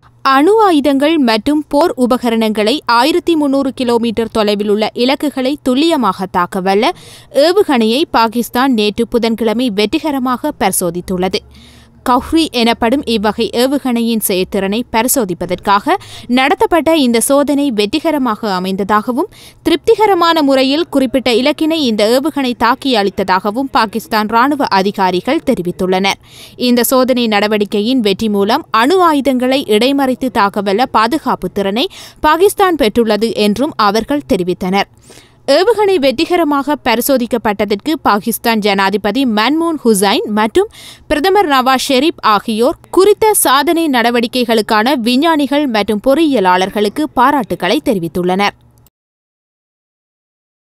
அணு ஆயுதங்கள் மற்றும் போர் உபகரணங்களை ஆயிரத்தி முன்னூறு கிலோமீட்டர் தொலைவில் உள்ள இலக்குகளை துல்லியமாக தாக்கவல்ல ஏவுகணையை பாகிஸ்தான் நேற்று புதன்கிழமை வெற்றிகரமாக பரிசோதித்துள்ளது கௌரி எனப்படும் இவ்வகை ஏவுகணையின் செயற்திறனை பரிசோதிப்பதற்காக நடத்தப்பட்ட இந்த சோதனை வெற்றிகரமாக அமைந்ததாகவும் திருப்திகரமான முறையில் குறிப்பிட்ட இலக்கினை இந்த ஏவுகணை தாக்கி அளித்ததாகவும் பாகிஸ்தான் ராணுவ அதிகாரிகள் தெரிவித்துள்ளனர் இந்த சோதனை நடவடிக்கையின் வெற்றி மூலம் அணு ஆயுதங்களை இடைமறித்து தாக்கவல்ல பாதுகாப்பு திறனை பாகிஸ்தான் பெற்றுள்ளது என்றும் அவர்கள் தெரிவித்தனர் ஏவுகணை வெற்றிகரமாக பரிசோதிக்கப்பட்டதற்கு பாகிஸ்தான் ஜனாதிபதி மன்மோன் ஹுசைன் மற்றும் பிரதமர் நவாஸ் ஷெரீப் ஆகியோர் குறித்த சாதனை நடவடிக்கைகளுக்கான விஞ்ஞானிகள் மற்றும் பொறியியலாளர்களுக்கு பாராட்டுக்களை தெரிவித்துள்ளனர்